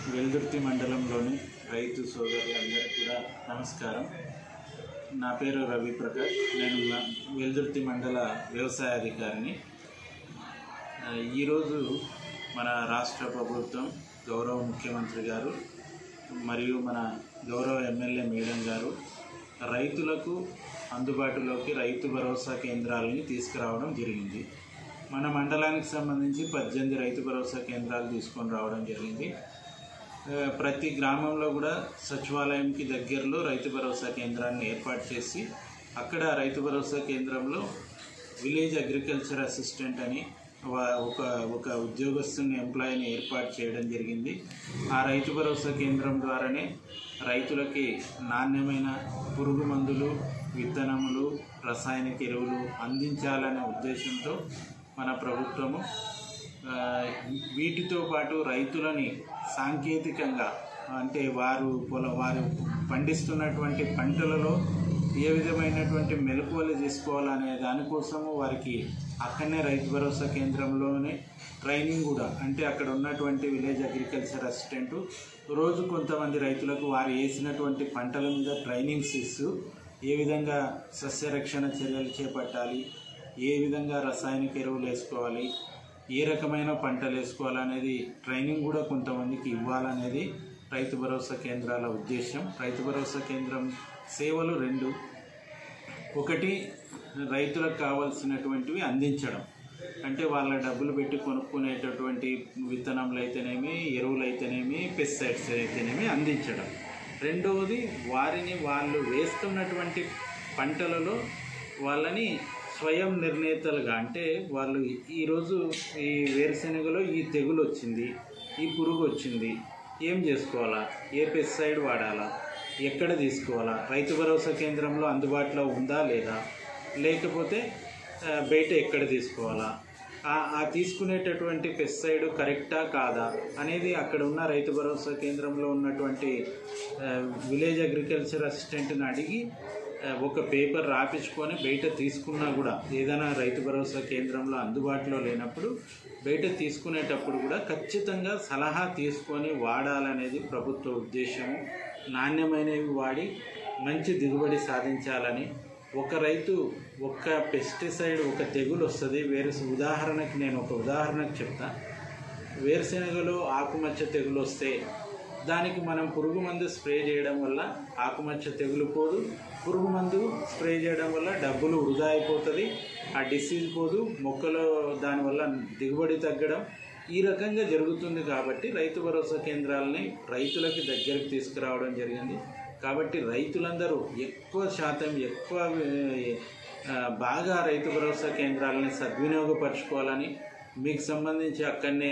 వెల్దుర్తి మండలంలోని రైతు సోదరులందరికీ కూడా నమస్కారం నా పేరు రవి ప్రకాష్ నేను మ- వెల్దుర్తి మండల వ్యవసాయ అధికారిని ఆ, ఈరోజు మన రాష్ట్ర ప్రభుత్వం గౌరవ ముఖ్యమంత్రి గారు మరియు మన గౌరవ ఎమ్మెల్యే మేడం గారు రైతులకు అందుబాటులోకి రైతు భరోసా కేంద్రాలని తీసుకురావడం జరిగింది మన మండలానికి సంబంధించి పద్దెనిమిది రైతు భరోసా కేంద్రాలు తీసుకొని రావడం జరిగింది ఆ, ప్రతి గ్రామంలో కూడా సచివాలయంకి దగ్గరలో రైతు భరోసా కేంద్రాన్ని ఏర్పాటు చేసి అక్కడ రైతు భరోసా కేంద్రంలో విలేజ్ అగ్రికల్చర్ అసిస్టెంట్ అని వా- ఒక ఒక ఉద్యోగస్తుని ఎంప్లాయీని ఏర్పాటు చేయడం జరిగింది ఆ రైతు భరోసా కేంద్రం ద్వారానే రైతులకి నాణ్యమైన పురుగు మందులు విత్తనములు రసాయనిక ఎరువులు అందించాలనే ఉద్దేశంతో మన ప్రభుత్వము ఆ, వీటితో పాటు రైతులని సాంకేతికంగా అంటే వారు పొల వారు పండిస్తున్నటువంటి పంటలలో ఏ విధమైనటువంటి మెలకువలు తీసుకోవాలనే దానికోసము వారికి అక్కడనే రైతు భరోసా కేంద్రంలోనే ట్రైనింగ్ కూడా అంటే అక్కడ ఉన్నటువంటి విలేజ్ అగ్రికల్చర్ అసిస్టెంట్ రోజు కొంతమంది రైతులకు వారు వేసినటువంటి పంటల మీద ట్రైనింగ్స్ ఇస్తూ ఏ విధంగా సస్యరక్షణ చర్యలు చేపట్టాలి ఏ విధంగా రసాయనిక ఎరువులు వేసుకోవాలి ఏ రకమైన పంటలు వేసుకోవాలనేది ట్రైనింగ్ కూడా కొంతమందికి ఇవ్వాలనేది రైతు భరోసా కేంద్రాల ఉద్దేశం రైతు భరోసా కేంద్రం సేవలు రెండు ఒకటి రైతులకు కావాల్సినటువంటివి అందించడం అంటే వాళ్ళ డబ్బులు పెట్టి కొనుక్కునేటటువంటి విత్తనములు అయితేనేమి ఎరువులు అయితేనేమి పెస్టిసైడ్స్ అయితేనేమి అందించడం రెండవది వారిని వాళ్ళు వేస్తున్నటువంటి పంటలలో వాళ్ళని స్వయం నిర్ణేతలుగా అంటే వాళ్ళు ఈరోజు ఈ వేరుశెనగలో ఈ తెగులు వచ్చింది ఈ పురుగు వచ్చింది ఏం చేసుకోవాలా ఏ పెస్టిసైడ్ వాడాలా ఎక్కడ తీసుకోవాలా రైతు భరోసా కేంద్రంలో అందుబాటులో ఉందా లేదా లేకపోతే ఆ, బయట ఎక్కడ తీసుకోవాలా ఆ- ఆ తీసుకునేటటువంటి పెస్టిసైడ్ కరెక్టా కాదా అనేది అక్కడ ఉన్న రైతు భరోసా కేంద్రంలో ఉన్నటువంటి ఆ, విలేజ్ అగ్రికల్చర్ అసిస్టెంట్ని అడిగి ఆ, ఒక పేపర్ రాపించుకొని బయట తీసుకున్నా కూడా ఏదైనా రైతు భరోసా కేంద్రంలో అందుబాటులో లేనప్పుడు బయట తీసుకునేటప్పుడు కూడా ఖచ్చితంగా సలహా తీసుకొని వాడాలనేది ప్రభుత్వ ఉద్దేశము నాణ్యమైనవి వాడి మంచి దిగుబడి సాధించాలని ఒక రైతు ఒక్క పెస్టిసైడ్ ఒక తెగులు వస్తుంది వేరే ఉదాహరణకి నేను ఒక ఉదాహరణకు చెప్తా వేరుశెనగలో ఆకుమచ్చ తెగులు వస్తే దానికి మనం పురుగు మందు స్ప్రే చేయడం వల్ల ఆకుమచ్చ తెగులు పోదు పురుగు మందు స్ప్రే చేయడం వల్ల డబ్బులు వృధా అయిపోతుంది ఆ డిసీజ్ పోదు మొక్కలో దానివల్ల దిగుబడి తగ్గడం ఈ రకంగా జరుగుతుంది కాబట్టి రైతు భరోసా కేంద్రాలని రైతులకి దగ్గరికి తీసుకురావడం జరిగింది కాబట్టి రైతులందరూ ఎక్కువ శాతం ఎక్కువ ఆ, బాగా రైతు భరోసా కేంద్రాలని సద్వినియోగపరచుకోవాలని మీకు సంబంధించి అక్కడనే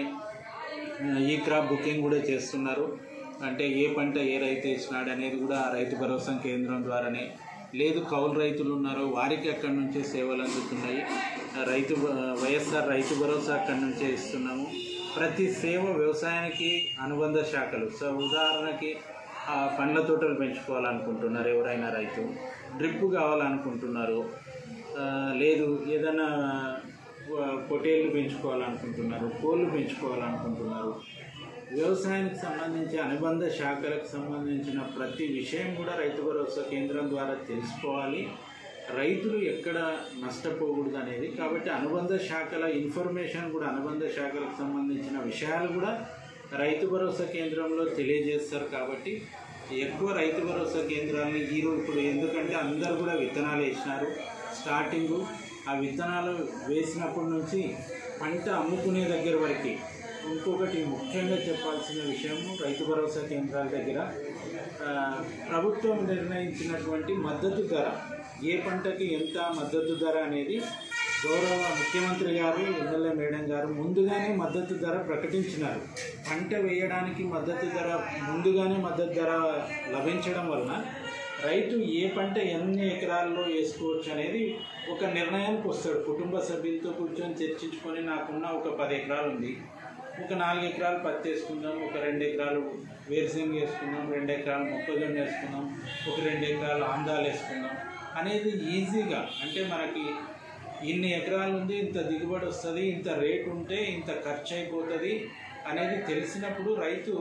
ఈ క్రాప్ బుకింగ్ కూడా చేస్తున్నారు అంటే ఏ పంట ఏ రైతు వేసినాడు అనేది కూడా ఆ రైతు భరోసా కేంద్రం ద్వారానే లేదు కౌలు రైతులు ఉన్నారో వారికి అక్కడి నుంచే సేవలు అందుతున్నాయి ఆ రైతు భ- వైఎస్ఆర్ రైతు భరోసా అక్కడి నుంచే ఇస్తున్నాము ప్రతి సేవ వ్యవసాయానికి అనుబంధ శాఖలు సో ఉదాహరణకి ఆ పండ్ల తోటలు పెంచుకోవాలనుకుంటున్నారు ఎవరైనా రైతు డ్రిప్ కావాలనుకుంటున్నారు ఆ, లేదు ఏదైనా ఆ, పొటేళ్ళు పెంచుకోవాలనుకుంటున్నారు కోళ్ళు పెంచుకోవాలనుకుంటున్నారు వ్యవసాయానికి సంబంధించి అనుబంధ శాఖలకు సంబంధించిన ప్రతి విషయం కూడా రైతు భరోసా కేంద్రం ద్వారా తెలుసుకోవాలి రైతులు ఎక్కడ నష్టపోకూడదు అనేది కాబట్టి అనుబంధ శాఖల ఇన్ఫర్మేషన్ కూడా అనుబంధ శాఖలకు సంబంధించిన విషయాలు కూడా రైతు భరోసా కేంద్రంలో తెలియజేస్తారు కాబట్టి ఎక్కువ రైతు భరోసా కేంద్రాలని ఈరోజు ఇప్పుడు ఎందుకంటే అందరు కూడా విత్తనాలు వేసినారు స్టార్టింగు ఆ విత్తనాలు వేసినప్పటి నుంచి పంట అమ్ముకునే దగ్గర వరకు ఇంకొకటి ముఖ్యంగా చెప్పాల్సిన విషయము రైతు భరోసా కేంద్రాల దగ్గర ఆ, ప్రభుత్వం నిర్ణయించినటువంటి మద్దతు ధర ఏ పంటకి ఎంత మద్దతు ధర అనేది గౌరవ ముఖ్యమంత్రి గారు ఎమ్మెల్యే మేడం గారు ముందుగానే మద్దతు ధర ప్రకటించినారు పంట వేయడానికి మద్దతు ధర ముందుగానే మద్దతు ధర లభించడం వలన రైతు ఏ పంట ఎన్ని ఎకరాల్లో వేసుకోవచ్చు అనేది ఒక నిర్ణయానికి వస్తాడు కుటుంబ సభ్యులతో కూర్చొని చర్చించుకొని నాకున్న ఒక పది ఎకరాలు ఉంది ఒక నాలుగు ఎకరాలు పత్తి వేసుకుందాం ఒక రెండు ఎకరాలు వేరుశెనగ వేసుకుందాం రెండు ఎకరాలు మొక్కజొన్న వేసుకుందాం ఒక రెండు ఎకరాలు ఆందాలు వేసుకుందాం అనేది ఈజీగా అంటే మనకి ఇన్ని ఎకరాలు ఉంది ఇంత దిగుబడి వస్తుంది ఇంత రేట్ ఉంటే ఇంత ఖర్చు అయిపోతుంది అనేది తెలిసినప్పుడు రైతు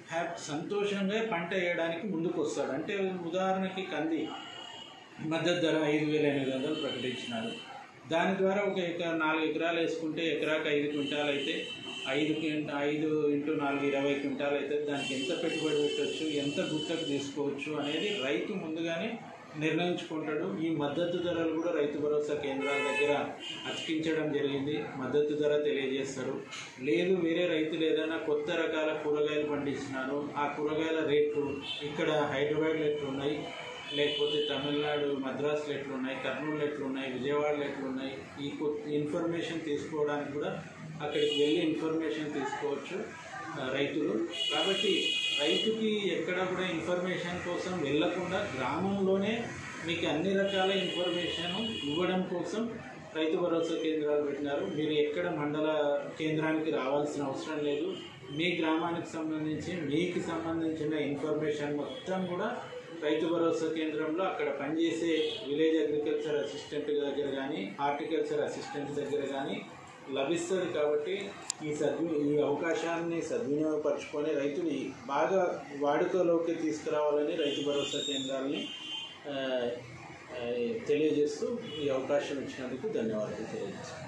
హ్యాపీ సంతోషంగా పంట వేయడానికి ముందుకు వస్తాడు అంటే ఉదాహరణకి కంది మద్దతు ధర ఐదు వేల ఎనిమిది వందలు ప్రకటించినారు దాని ద్వారా ఒక ఎకరా నాలుగు ఎకరాలు వేసుకుంటే ఎకరాకు ఐదు క్వింటాలు అయితే ఐదు క్వింట ఐదు ఇంటూ నాలుగు ఇరవై క్వింటాలు అయితే దానికి ఎంత పెట్టుబడి పెట్టవచ్చు ఎంత గుత్తకు తీసుకోవచ్చు అనేది రైతు ముందుగానే నిర్ణయించుకుంటాడు ఈ మద్దతు ధరలు కూడా రైతు భరోసా కేంద్రాల దగ్గర అతికించడం జరిగింది మద్దతు ధర తెలియజేస్తారు లేదు వేరే రైతులు ఏదైనా కొత్త రకాల కూరగాయలు పండించినారు ఆ కూరగాయల రేట్లు ఇక్కడ హైదరాబాద్లో ఎట్లున్నాయి లేకపోతే తమిళనాడు మద్రాసులో ఎట్లున్నాయి కర్నూలు ఎట్లున్నాయి విజయవాడలో ఎట్లున్నాయి ఈ కొత్త ఇన్ఫర్మేషన్ తీసుకోవడానికి కూడా అక్కడికి వెళ్ళి ఇన్ఫర్మేషన్ తీసుకోవచ్చు ఆ, రైతులు కాబట్టి రైతుకి ఎక్కడ కూడా ఇన్ఫర్మేషన్ కోసం వెళ్ళకుండా గ్రామంలోనే మీకు అన్ని రకాల ఇన్ఫర్మేషన్ ఇవ్వడం కోసం రైతు భరోసా కేంద్రాలు పెట్టినారు మీరు ఎక్కడ మండల కేంద్రానికి రావాల్సిన అవసరం లేదు మీ గ్రామానికి సంబంధించి మీకు సంబంధించిన ఇన్ఫర్మేషన్ మొత్తం కూడా రైతు భరోసా కేంద్రంలో అక్కడ పనిచేసే విలేజ్ అగ్రికల్చర్ అసిస్టెంట్ దగ్గర కానీ హార్టికల్చర్ అసిస్టెంట్ దగ్గర కానీ లభిస్తుంది కాబట్టి ఈ సద్వి ఈ అవకాశాన్ని సద్వినియోగపరచుకొని రైతులు ఈ బాగా వాడుకలోకి తీసుకురావాలని రైతు భరోసా కేంద్రాలని ఆ, ఆ, తెలియజేస్తూ ఈ అవకాశం ఇచ్చినందుకు ధన్యవాదాలు తెలియజేస్తాను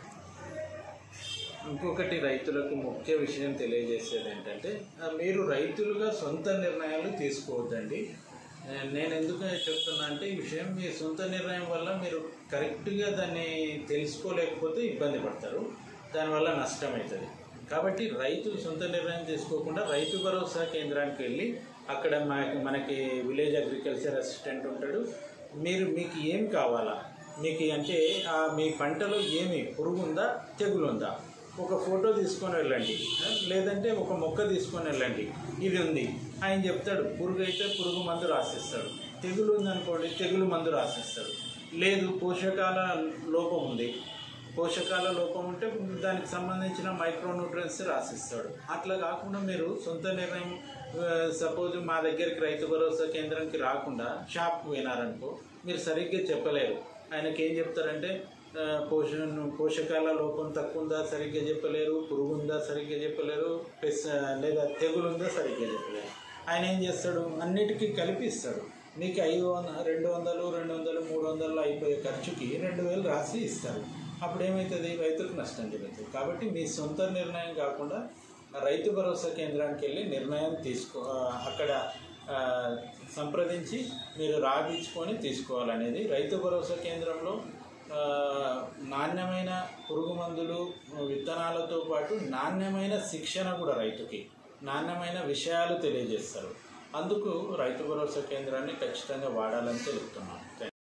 ఇంకొకటి రైతులకు ముఖ్య విషయం తెలియజేసేది ఏంటంటే ఆ, మీరు రైతులుగా సొంత నిర్ణయాలు తీసుకోవద్దండి ఆ, నేను ఎందుకు చెప్తున్నా అంటే ఈ విషయం మీ సొంత నిర్ణయం వల్ల మీరు కరెక్ట్గా దాన్ని తెలుసుకోలేకపోతే ఇబ్బంది పడతారు దానివల్ల నష్టం అవుతుంది కాబట్టి రైతు సొంత నిర్ణయం తీసుకోకుండా రైతు భరోసా కేంద్రానికి వెళ్ళి అక్కడ మనకి మనకి విలేజ్ అగ్రికల్చర్ అసిస్టెంట్ ఉంటాడు మీరు మీకు ఏం కావాలా మీకు అంటే ఆ మీ పంటలో ఏమి పురుగు ఉందా తెగులు ఉందా ఒక ఫోటో తీసుకొని వెళ్ళండి లేదంటే ఒక మొక్క తీసుకొని వెళ్ళండి ఇది ఉంది ఆయన చెప్తాడు పురుగు అయితే పురుగు మందు రాసిస్తాడు తెగులు ఉందనుకోండి తెగులు మందు రాసిస్తాడు లేదు పోషకాల లోపం ఉంది పోషకాల లోపం ఉంటే దానికి సంబంధించిన మైక్రోన్యూట్రియన్స్ రాసిస్తాడు అట్లా కాకుండా మీరు సొంత నిర్ణయం సపోజ్ మా దగ్గరికి రైతు భరోసా కేంద్రానికి రాకుండా షాప్కి పోయినారనుకో మీరు సరిగ్గా చెప్పలేరు ఆయనకి ఏం చెప్తారంటే ఆ, పోషణ పోషకాల లోపం తక్కువ ఉందా సరిగ్గా చెప్పలేరు పురుగు ఉందా సరిగ్గా చెప్పలేరు పెస్ లేదా తెగులు ఉందా సరిగ్గా చెప్పలేరు ఆయన ఏం చేస్తాడు అన్నిటికీ కలిపి ఇస్తాడు మీకు ఐదు వంద రెండు వందలు రెండు వందలు మూడు వందలు అయిపోయే ఖర్చుకి రెండు వేలు రాసి ఇస్తారు అప్పుడు ఏమవుతుంది రైతులకు నష్టం జరుగుతుంది కాబట్టి మీ సొంత నిర్ణయం కాకుండా రైతు భరోసా కేంద్రానికి వెళ్ళి నిర్ణయం తీసుకో ఆ, అక్కడ ఆ, సంప్రదించి మీరు రాపించుకొని తీసుకోవాలనేది రైతు భరోసా కేంద్రంలో ఆ, నాణ్యమైన పురుగు మందులు విత్తనాలతో పాటు నాణ్యమైన శిక్షణ కూడా రైతుకి నాణ్యమైన విషయాలు తెలియజేస్తారు అందుకు రైతు భరోసా కేంద్రాన్ని ఖచ్చితంగా వాడాలని తెలుపుతున్నాను